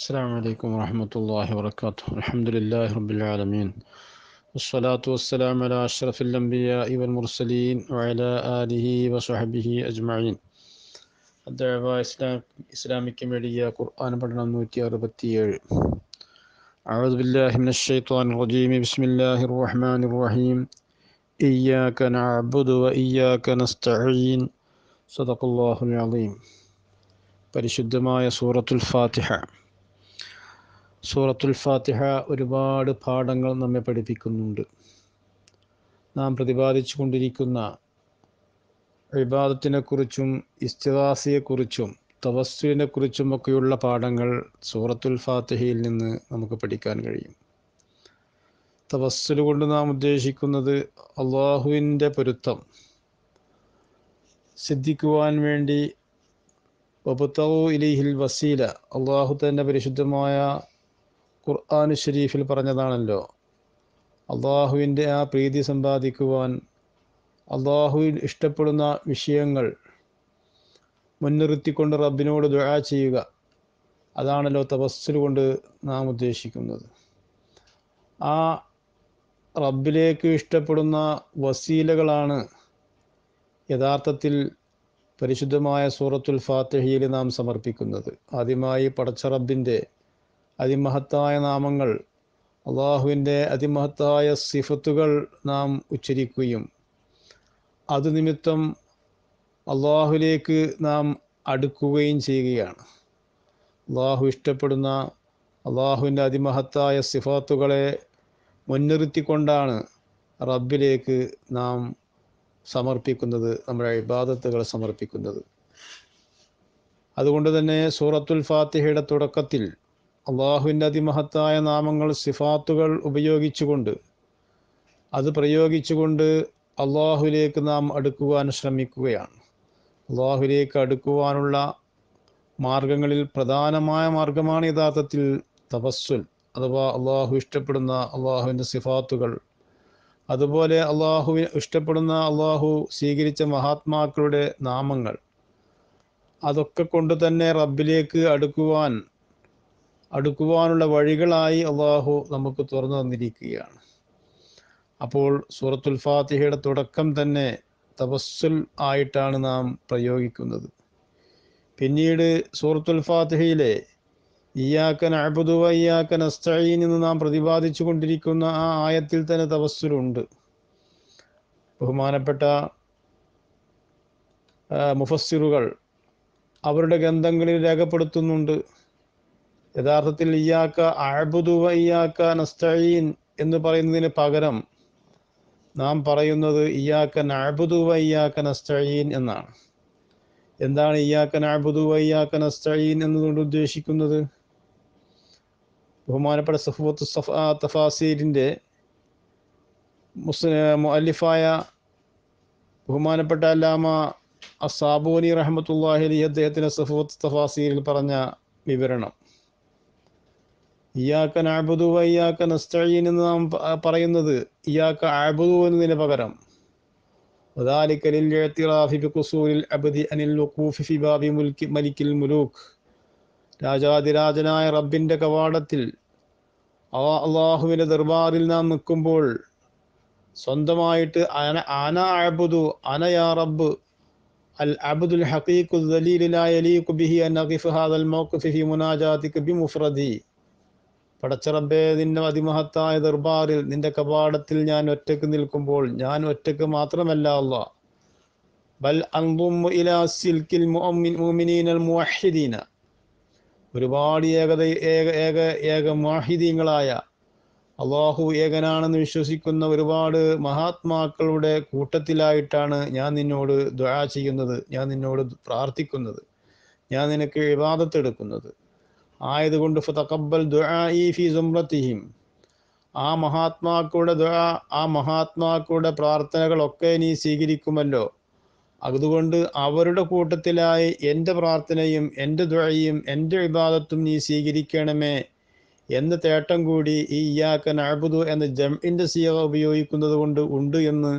السلام عليكم ورحمة الله وبركاته الحمد لله رب العالمين والصلاة والسلام على أشرف الأنبياء والمرسلين وعلى آله وصحبه أجمعين الدعوة إسلام إسلامك ميديا قرآن പഠനം നൂറ്റി അറുപത്തിയേഴ് أعوذ بالله من الشيطان الرجيم بسم الله الرحمن الرحيم إياك نعبد وإياك نستعين صدق الله العظيم പരിശുദ്ധമായ സൂറത്തുൽ ഫാത്തിഹ സൂറത്തുൽ ഫാത്തിഹ ഒരുപാട് പാഠങ്ങൾ നമ്മെ പഠിപ്പിക്കുന്നുണ്ട് നാം പ്രതിപാദിച്ചു കൊണ്ടിരിക്കുന്ന വിവാദത്തിനെക്കുറിച്ചും ഇസ്തിവാസിയെക്കുറിച്ചും തവസ്സുവിനെ കുറിച്ചും ഒക്കെയുള്ള പാഠങ്ങൾ സൂറത്തുൽ ഫാത്തിഹയിൽ നിന്ന് നമുക്ക് പഠിക്കാൻ കഴിയും തവസ്സുൽ കൊണ്ട് നാം ഉദ്ദേശിക്കുന്നത് അള്ളാഹുവിൻ്റെ പൊരുത്തം സിദ്ധിക്കുവാൻ വേണ്ടി വബുത്തവു ഇലിഹിൽ വസീല അള്ളാഹു തന്നെ പരിശുദ്ധമായ ഖുർആൻ ഷരീഫിൽ പറഞ്ഞതാണല്ലോ അള്ളാഹുവിൻ്റെ ആ പ്രീതി സമ്പാദിക്കുവാൻ അള്ളാഹുവിൽ ഇഷ്ടപ്പെടുന്ന വിഷയങ്ങൾ മുൻനിർത്തിക്കൊണ്ട് റബ്ബിനോട് ദുആ ചെയ്യുക അതാണല്ലോ തപസ്സിൽ കൊണ്ട് നാം ഉദ്ദേശിക്കുന്നത് ആ റബ്ബിലേക്ക് ഇഷ്ടപ്പെടുന്ന വസീലകളാണ് യഥാർത്ഥത്തിൽ പരിശുദ്ധമായ സൂറത്തുൽ ഫാത്തിഹയിൽ നാം സമർപ്പിക്കുന്നത് ആദ്യമായി പടച്ച റബ്ബിൻ്റെ അതിമഹത്തായ നാമങ്ങൾ അള്ളാഹുവിൻ്റെ അതിമഹത്തായ സിഫത്തുകൾ നാം ഉച്ചരിക്കുകയും അത് നിമിത്തം അള്ളാഹുലേക്ക് നാം അടുക്കുകയും ചെയ്യുകയാണ് അള്ളാഹു ഇഷ്ടപ്പെടുന്ന അള്ളാഹുവിൻ്റെ അതിമഹത്തായ സിഫാത്തുകളെ മുൻനിർത്തിക്കൊണ്ടാണ് റബ്ബിലേക്ക് നാം സമർപ്പിക്കുന്നത് നമ്മുടെ ഇബാദത്തുകൾ സമർപ്പിക്കുന്നത് അതുകൊണ്ട് തന്നെ സൂറത്തുൽ ഫാത്തിഹയുടെ തുടക്കത്തിൽ അള്ളാഹുവിൻ്റെ അതിമഹത്തായ നാമങ്ങൾ സിഫാത്തുകൾ ഉപയോഗിച്ചുകൊണ്ട് അത് പ്രയോഗിച്ചുകൊണ്ട് അള്ളാഹുലേക്ക് നാം അടുക്കുവാൻ ശ്രമിക്കുകയാണ് അള്ളാഹുലേക്ക് അടുക്കുവാനുള്ള മാർഗങ്ങളിൽ പ്രധാനമായ മാർഗമാണ് യഥാർത്ഥത്തിൽ തപസ്സുൽ അഥവാ അള്ളാഹു ഇഷ്ടപ്പെടുന്ന അള്ളാഹുവിൻ്റെ സിഫാത്തുകൾ അതുപോലെ അള്ളാഹു ഇഷ്ടപ്പെടുന്ന അള്ളാഹു സ്വീകരിച്ച മഹാത്മാക്കളുടെ നാമങ്ങൾ അതൊക്കെ കൊണ്ട് തന്നെ റബ്ബിലേക്ക് അടുക്കുവാൻ അടുക്കുവാനുള്ള വഴികളായി അള്ളാഹു നമുക്ക് തുറന്നു തന്നിരിക്കുകയാണ് അപ്പോൾ സൂറത്തുൽ ഫാത്തിഹയുടെ തുടക്കം തന്നെ തപസ്സുൽ ആയിട്ടാണ് നാം പ്രയോഗിക്കുന്നത് പിന്നീട് സൂറത്തുൽ ഫാത്തിഹയിലെ ഇയാക്കൻ അബുദു ഇയാക്കൻ അസ്തഈൻ എന്ന് നാം പ്രതിപാദിച്ചു കൊണ്ടിരിക്കുന്ന ആ ആയത്തിൽ തന്നെ തപസ്സുലുണ്ട് ബഹുമാനപ്പെട്ട മുഫസ്സിറുകൾ അവരുടെ ഗ്രന്ഥങ്ങളിൽ രേഖപ്പെടുത്തുന്നുണ്ട് യഥാർത്ഥത്തിൽ ഇയാക്ക അബുദു ഇയാക്ക നസ്തഈൻ എന്ന് പറയുന്നതിന് പകരം നാം പറയുന്നത് ഇയാക്ക നഅബുദു ഇയാക്ക നസ്തഈൻ എന്നാണ് എന്താണ് ഇയാക്ക നഅബുദു ഇയാക്ക നസ്തഈൻ എന്നതുകൊണ്ട് ഉദ്ദേശിക്കുന്നത് ബഹുമാനപ്പെട്ട സഫുവത്ത് സഫ തഫാസീരിൻ്റെ മുസ്ലിം മുഅല്ലിഫായ ബഹുമാനപ്പെട്ട അല്ലാമ അസാബൂനി റഹ്മത്തുല്ലാഹി അലി അദ്ദേഹത്തിൻ്റെ സഫുവത്ത് തഫാസീരിൽ പറഞ്ഞ വിവരണം ഇയാക്ക നാബുദു ഇയാക്ക നസ്തഈൻ എന്ന് നാം പറയുന്നത് ഇയാക്ക ആബുദു എന്നതിന് പകരം وذلك للاعتراف بقصور العبد عن الوقوف في باب ملك ملك الملوك രാജാതിരാജനായ റബ്ബിന്റെ കവാടത്തിൽ അള്ളാഹുവിന്റെ ദർബാറിൽ നാം നിൽക്കുമ്പോൾ സ്വന്തമായിട്ട് അന അന അബുദു അനയാ റബ്ബ് അൽ അബ്ദുൽ ഹഖീഖു ദലീൽ ലാ യലീഖു ബിഹി അൻ അഖിഫ് ഹാദൽ മൗഖിഫ് ഫി മുനാജാതിക ബിമുഫ്രദി പടച്ചറബേ നിന്റെ അതിമഹത്തായ ദർബാറിൽ നിന്റെ കപാടത്തിൽ ഞാൻ ഒറ്റക്ക് നിൽക്കുമ്പോൾ ഞാൻ ഒറ്റക്ക് മാത്രമല്ല അല്ല ബൽ അൻദുമ്മു ഇലാ സിൽക്കിൽ മുഅ്മിനീനൽ മുവഹ്ഹിദീന ഒരുപാട് ഏകത ഏക ഏക ഏക മാഹിദീങ്ങളായ അള്ളാഹു ഏകനാണെന്ന് വിശ്വസിക്കുന്ന ഒരുപാട് മഹാത്മാക്കളുടെ കൂട്ടത്തിലായിട്ടാണ് ഞാൻ നിന്നോട് ദുആ ചെയ്യുന്നത് ഞാൻ നിന്നോട് പ്രാർത്ഥിക്കുന്നത് ഞാൻ നിനക്ക് വിവാദത്തെടുക്കുന്നത് ആയതുകൊണ്ട് ഫതഖബ്ബൽ ദുആഇ ഫി സുംറത്തിഹിം ആ മഹാത്മാക്കളുടെ ദുആ ആ മഹാത്മാക്കളുടെ പ്രാർത്ഥനകളൊക്കെ നീ സ്വീകരിക്കുമല്ലോ അതുകൊണ്ട് അവരുടെ കൂട്ടത്തിലായി എൻ്റെ പ്രാർത്ഥനയും എൻ്റെ ദുഴയും എൻ്റെ വിവാദത്തും നീ സ്വീകരിക്കണമേ എന്ന തേട്ടം കൂടി ഈ ഇയാക്കൻ അഴുതു എന്ന ജംഇൻ്റെ സിയ ഉപയോഗിക്കുന്നത് കൊണ്ട് ഉണ്ട് എന്ന്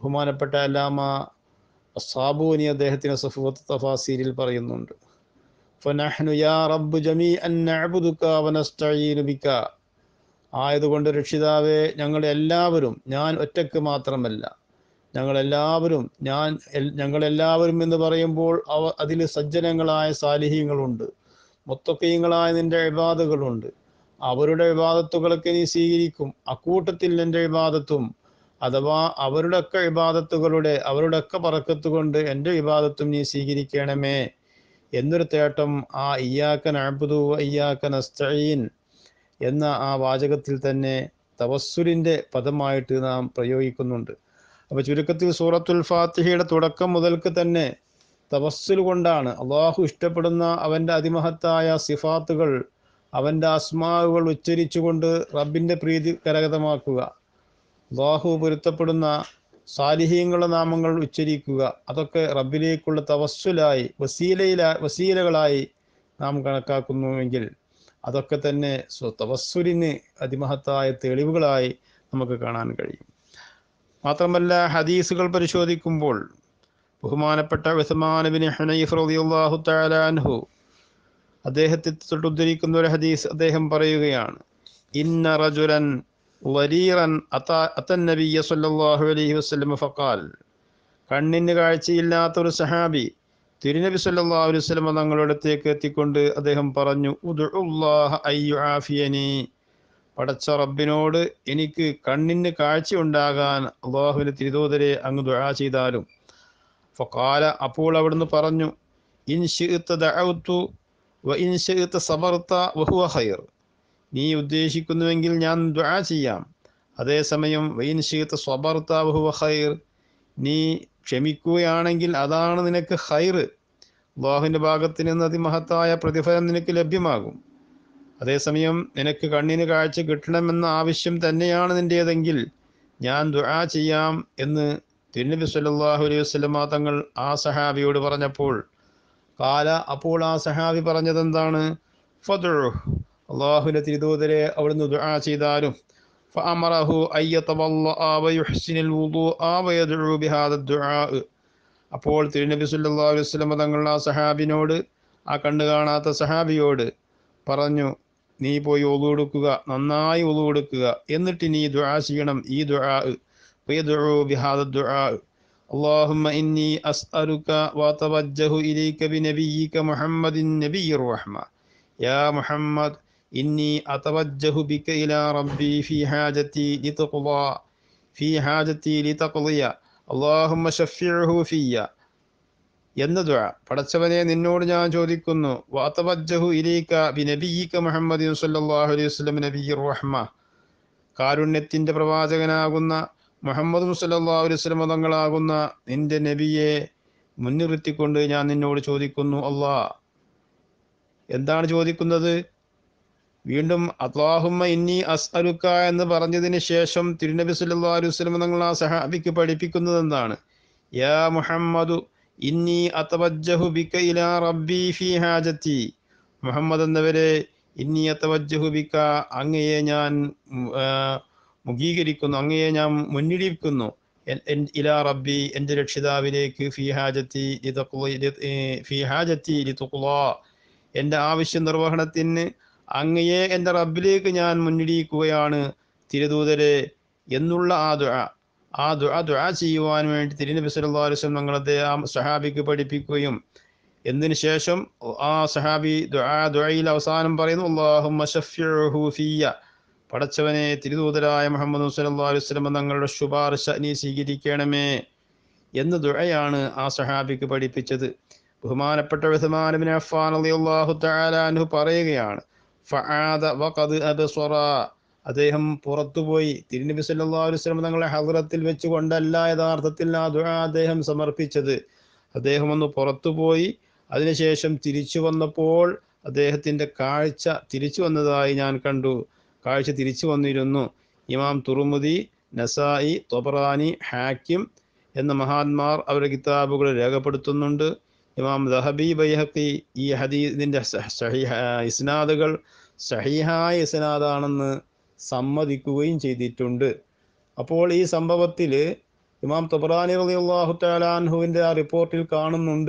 ബഹുമാനപ്പെട്ട അല്ലാമ സാബൂനി അദ്ദേഹത്തിന് സഫുവത്ത് തഫാസീരിൽ പറയുന്നുണ്ട് فنحن يا رب جميعا نعبدك ونستعين بك ആയതുകൊണ്ട് രക്ഷിതാവേ ഞങ്ങളെല്ലാവരും ഞാൻ ഒറ്റക്ക് മാത്രമല്ല ഞങ്ങളെല്ലാവരും ഞാൻ എൽ- ഞങ്ങളെല്ലാവരും എന്ന് പറയുമ്പോൾ അവ അതിൽ സജ്ജനങ്ങളായ സാലിഹ്യങ്ങളുണ്ട് മുത്തക്കീങ്ങളായ നിന്റെ ഇബാദുകളുണ്ട് അവരുടെ ഇബാദത്തുകളൊക്കെ നീ സ്വീകരിക്കും അക്കൂട്ടത്തിൽ നിന്റെ ഇബാദത്തും അഥവാ അവരുടെ ഒക്കെ ഇബാദത്തുകളുടെ അവരുടെ ഒക്കെ പറക്കത്ത് കൊണ്ട് എൻ്റെ ഇബാദത്തും നീ സ്വീകരിക്കണമേ എന്നൊരു തേട്ടം ആ ഇയ്യാക്കൻ അഴുതു ഇയ്യാക്കൻ അസ്തഈൻ എന്ന ആ വാചകത്തിൽ തന്നെ തവസ്സുലിൻ്റെ പദമായിട്ട് നാം പ്രയോഗിക്കുന്നുണ്ട് അപ്പോൾ ചുരുക്കത്തിൽ സൂറത്തുൽ ഫാത്തിഹയുടെ തുടക്കം മുതൽക്ക് തന്നെ തവസ്സുൽ കൊണ്ടാണ് അള്ളാഹു ഇഷ്ടപ്പെടുന്ന അവൻ്റെ അതിമഹത്തായ സിഫാത്തുകൾ അവൻ്റെ അസ്മാവുകൾ ഉച്ചരിച്ചുകൊണ്ട് റബ്ബിൻ്റെ പ്രീതി കരഗതമാക്കുക അള്ളാഹു പൊരുത്തപ്പെടുന്ന സാലിഹീങ്ങളുടെ നാമങ്ങൾ ഉച്ചരിക്കുക അതൊക്കെ റബ്ബിലേക്കുള്ള തവസ്സുലായി വസീലയില വസീലകളായി നാം കണക്കാക്കുന്നുവെങ്കിൽ അതൊക്കെ തന്നെ സ്വ തവസ്സുലിന് അതിമഹത്തായ തെളിവുകളായി നമുക്ക് കാണാൻ കഴിയും മാത്രമല്ല ഹദീസുകൾ പരിശോധിക്കുമ്പോൾ ബഹുമാനപ്പെട്ട ഉസ്മാനബിൻ ഹനൈഫ് റളിയല്ലാഹു തആല അൻഹു അദ്ദേഹത്തെ തൊട്ട് ഉദ്ധരിക്കുന്ന ഒരു ഹദീസ് അദ്ദേഹം പറയുകയാണ് ഇന്ന റജുലൻ വരീറൻ അതാ അത്തൻ നബിയ സല്ലല്ലാഹു അലൈഹി വസല്ലം ഫഖാൽ കണ്ണിന് കാഴ്ചയില്ലാത്ത ഒരു സഹാബി തിരുനബി സല്ലല്ലാഹു അലൈഹി വസല്ലം തങ്ങളുടെ അടുത്തേക്ക് എത്തിക്കൊണ്ട് അദ്ദേഹം പറഞ്ഞു ഉദ്ഉല്ലാഹ അയ്യുആഫിയനി പടച്ച റബ്ബിനോട് എനിക്ക് കണ്ണിന് കാഴ്ച ഉണ്ടാകാൻ അള്ളാഹുവിന്റെ തിരുതോതരെ അങ്ങ് ദുആ ചെയ്താലും ഫഖാല അപ്പോൾ അവിടുന്ന് പറഞ്ഞു ഇൻ ശിഅ്ത ദഅഉതു വ ഇൻ ശിഅ്ത സബർത വഹുവ ഖൈർ നീ ഉദ്ദേശിക്കുന്നുവെങ്കിൽ ഞാൻ ദുആ ചെയ്യാം അതേസമയം വൈൻ ശീത്ത സ്വബർത്ത വഹുവ ഖൈർ നീ ക്ഷമിക്കുകയാണെങ്കിൽ അതാണ് നിനക്ക് ഖൈർ അള്ളാഹുവിൻ്റെ ഭാഗത്ത് നിന്ന് അതിമഹത്തായ പ്രതിഫലം നിനക്ക് ലഭ്യമാകും അതേസമയം നിനക്ക് കണ്ണിന് കാഴ്ച കിട്ടണമെന്ന ആവശ്യം തന്നെയാണ് നിൻ്റേതെങ്കിൽ ഞാൻ ദുആ ചെയ്യാം എന്ന് തിരുനബി സല്ലല്ലാഹു അലൈഹി വസല്ലമ തങ്ങൾ ആ സഹാബിയോട് പറഞ്ഞപ്പോൾ കാല അപ്പോൾ ആ സഹാബി പറഞ്ഞത് എന്താണ് ഫദ്ഉ അള്ളാഹുവിൻ്റെ തിരുദൂതരെ അവിടുന്ന് ദുആ ചെയ്താലും فأمره أن يتوضأ ويحسن الوضوء ويدعو بهذا الدعاء അപ്പോൾ തിരുനബി സല്ലല്ലാഹു അലൈഹി വസല്ലം തങ്ങൾ ആ സഹാബിനോട് ആ കണ്ടു കാണാത്ത സഹാബിയോട് പറഞ്ഞു നീ പോയി ഒളു കൊടുക്കുക നന്നായി ഒളു കൊടുക്കുക എന്നിട്ട് നീ ദുആ ചെയ്യണം ഈ ദുആ ويدعو بهذا الدعاء اللهم إني أسألك وأتوجه إليك بنبيك محمد نبي الرحمة يا محمد إني أتوجه بك إلى ربي في حاجتي لتقضى في حاجتي لتقضي اللهم شفعه في എന്ന ദുആ പടച്ചവനെ നിന്നോട് ഞാൻ ചോദിക്കുന്നു വാത്തവജ്ജഹു ഇലൈക ബിനബിയിക മുഹമ്മദ് സല്ലല്ലാഹു അലൈഹി വസല്ലം നബിയ്യിർ റഹ്മ കാരുണ്യത്തിന്റെ പ്രവാചകനാകുന്ന മുഹമ്മദ് സല്ലല്ലാഹു അലൈഹി വസല്ലം തങ്ങളാകുന്ന നിന്റെ നബിയെ മുൻനിർത്തിക്കൊണ്ട് ഞാൻ നിന്നോട് ചോദിക്കുന്നു അല്ലാ എന്താണ് ചോദിക്കുന്നത് വീണ്ടും അള്ളാഹുമ്മ ഇന്നി അസ്അലുക്ക എന്ന് പറഞ്ഞതിന് ശേഷം തിരുനബി സല്ലല്ലാഹു അലൈഹി വസല്ലം തങ്ങൾ ആ സഹാബിക്ക് പഠിപ്പിക്കുന്നത് എന്താണ് യാ മുഹമ്മദു ഇന്നി അതവജ്ജഹു ബിക ഇലാ റബ്ബി ഫീ ഹാജത്തി മുഹമ്മദ് എന്നവരെ ഇന്നി അതവജ്ജഹു ബിക അങ്ങയെ ഞാൻ ഉം, ആ, മുഖീകരിക്കുന്നു അങ്ങയെ ഞാൻ മുന്നിടിക്കുന്നു എൻ- എൻ- ഇലാ റബ്ബി എൻ്റെ രക്ഷിതാവിലേക്ക് ഫീ ഹാജത്തി ലിതഖ്ളി- ലി- ഏ, ഫീ ഹാജത്തി ലിതുഖ്ളാ എൻ്റെ ആവശ്യ നിർവഹണത്തിന് അങ്ങയെ എൻ്റെ റബ്ബിലേക്ക് ഞാൻ മുന്നിടിക്കുകയാണ് തിരുദൂതരെ എന്നുള്ള ആ ദുആ ആ ദുആ ദുആ ചെയ്യുവാൻ വേണ്ടി തിരുനബി സല്ലല്ലാഹു അലൈഹി വസല്ലം ഞങ്ങളെ ആ സഹാബിക്ക് പഠിപ്പിക്കുകയും എന്നതിന് ശേഷം ആ സഹാബി ദുആ ദുആയിൽ അവസാനം പറയുന്നു അല്ലാഹുമ്മ ശഫ്ഇഹു ഫിയ്യ പടച്ചവനെ തിരുദൂതരായ മുഹമ്മദ് സല്ലല്ലാഹു അലൈഹി വസല്ലം തങ്ങളുടെ ശുപാർശ നീ സ്വീകരിക്കണമേ എന്ന ദുആയാണ് ആ സഹാബിക്ക് പഠിപ്പിച്ചത് ബഹുമാനപ്പെട്ട ഉസ്മാൻ ഇബ്നു അഫ്ഫാൻ റളിയല്ലാഹു തആല അൻഹു പറയുകയാണ് ഫആദ വഖദ് അബ്സറ അദ്ദേഹം പുറത്തുപോയി തിരുനബി സല്ലല്ലാഹു അലൈഹി വസല്ലം തങ്ങളെ ഹദ്റത്തിൽ വെച്ചുകൊണ്ടല്ല യഥാർത്ഥത്തിൽ ആ ദുആ അദ്ദേഹം സമർപ്പിച്ചത് അദ്ദേഹം ഒന്ന് പുറത്തുപോയി അതിനുശേഷം തിരിച്ചു വന്നപ്പോൾ അദ്ദേഹത്തിൻ്റെ കാഴ്ച തിരിച്ചു വന്നതായി ഞാൻ കണ്ടു കാഴ്ച തിരിച്ചു വന്നിരുന്നു ഇമാം തുറുമുദി നസായി തൊബറാനി ഹാക്കിം എന്ന മഹാന്മാർ അവരുടെ കിതാബുകൾ രേഖപ്പെടുത്തുന്നുണ്ട് ഇമാം ദഹബി ബൈഹക്കി ഈ ഹദീദിൻ്റെ സഹീഹ ഇസ്നാദുകൾ സഹീഹായ ഇസ്നാദാണെന്ന് സമ്മതിക്കുകയും ചെയ്തിട്ടുണ്ട് അപ്പോൾ ഈ സംഭവത്തിൽ ഇമാം തൊബറാനി റളിയല്ലാഹു തആല അൻഹുവിൻ്റെ ആ റിപ്പോർട്ടിൽ കാണുന്നുണ്ട്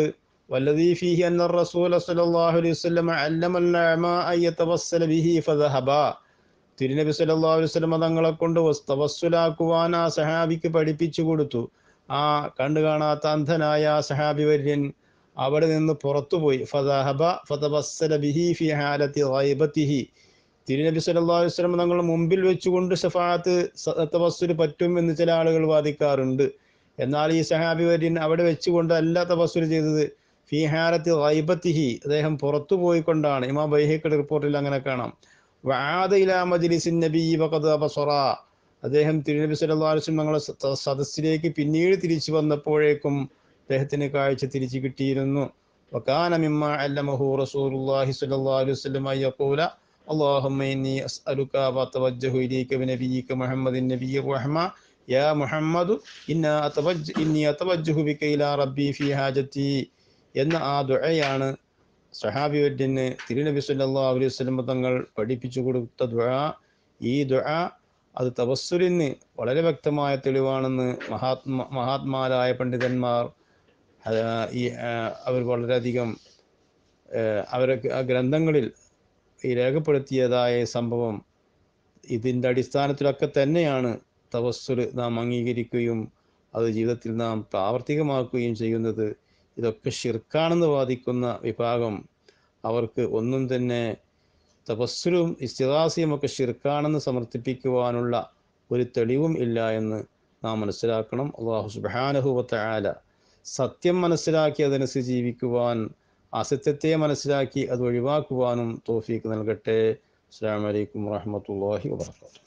والذي فيه أن الرسول صلى الله عليه وسلم علم الأعمى أن يتوسل به فذهبا തിരുനബി സല്ലല്ലാഹു അലൈഹി വസല്ലം തങ്ങളെ കൊണ്ട് വസ്- തവസ്സുലാക്കുവാൻ ആ സഹാബിക്ക് പഠിപ്പിച്ചു കൊടുത്തു ആ കണ്ടു കാണാത്ത അന്ധനായ ആ സഹാബി വര്യൻ അവിടെ നിന്ന് പുറത്തുപോയി ഫദഹബ ഫതവസ്സല ബിഹി ഫി ഹാലത്തി ഗൈബത്തിഹി തിരുനബി സല്ലല്ലാഹു അലൈഹി വസല്ലം തങ്ങൾ മുമ്പിൽ വെച്ചുകൊണ്ട് ഷഫാഅത്ത് സ- തവസ്സുല് പറ്റും എന്ന് ചില ആളുകൾ വാദിക്കാറുണ്ട് എന്നാൽ ഈ സഹാബി വര്യൻ അവിടെ വെച്ചുകൊണ്ട് അല്ല തവസ്സുല് ചെയ്തത് ഫി ഹാലത്തി ഗൈബത്തിഹി അദ്ദേഹം പുറത്തു പോയിക്കൊണ്ടാണ് ഇമാം ബൈഹക്കയുടെ റിപ്പോർട്ടിൽ അങ്ങനെ കാണാം വആദ ഇലാ മജ്ലിസിൻ നബി വഖദ് അബസറ അദ്ദേഹം തിരുനബി സല്ലല്ലാഹു അലൈഹി വസല്ലം തങ്ങളുടെ സ- സദസ്സിലേക്ക് പിന്നീട് തിരിച്ചു വന്നപ്പോഴേക്കും അദ്ദേഹത്തിന് കാഴ്ച തിരിച്ചു കിട്ടിയിരുന്നു وكان مما علمه رسول الله صلى الله عليه وسلم أن يقول اللهم إني أسألك وأتوجه إليك بنبيك محمد النبي الرحمة يا محمد إنا أتوجه إني أتوجه بك إلى ربي في حاجتي എന്ന ആ ദുആയാണ് സഹാബി വര്യന് തിരുനബി സല്ലല്ലാഹു അലൈഹി വസല്ലം തങ്ങൾ പഠിപ്പിച്ചു കൊടുത്ത ദുആ ഈ ദുആ അത് തവസ്സുലിന് വളരെ വ്യക്തമായ തെളിവാണെന്ന് മഹാത്മാ മഹാത്മാരായ പണ്ഡിതന്മാർ അത് ഈ ആ, അവർ വളരെയധികം അവരൊക്കെ ആ ഗ്രന്ഥങ്ങളിൽ ഈ രേഖപ്പെടുത്തിയതായ സംഭവം ഇതിൻ്റെ അടിസ്ഥാനത്തിലൊക്കെ തന്നെയാണ് തവസ്സുൽ നാം അംഗീകരിക്കുകയും അത് ജീവിതത്തിൽ നാം പ്രാവർത്തികമാക്കുകയും ചെയ്യുന്നത് ഇതൊക്കെ ഷിർക്കാണെന്ന് വാദിക്കുന്ന വിഭാഗം അവർക്ക് ഒന്നും തന്നെ തപസ്സുലും ഇസ്തിഹാസിയും ഒക്കെ ഷിർക്കാണെന്ന് സമർത്ഥിപ്പിക്കുവാനുള്ള ഒരു തെളിവും ഇല്ല എന്ന് നാം മനസ്സിലാക്കണം അള്ളാഹു സുബാനഹുവത്ത ആല സത്യം മനസ്സിലാക്കി അതനുസരിച്ച് ജീവിക്കുവാൻ അസത്യത്തെ മനസ്സിലാക്കി അത് ഒഴിവാക്കുവാനും തോഫീക്ക് നൽകട്ടെ അസ്സാം വലൈക്കും വാഹമത്തല്ലാഹി വാത്തു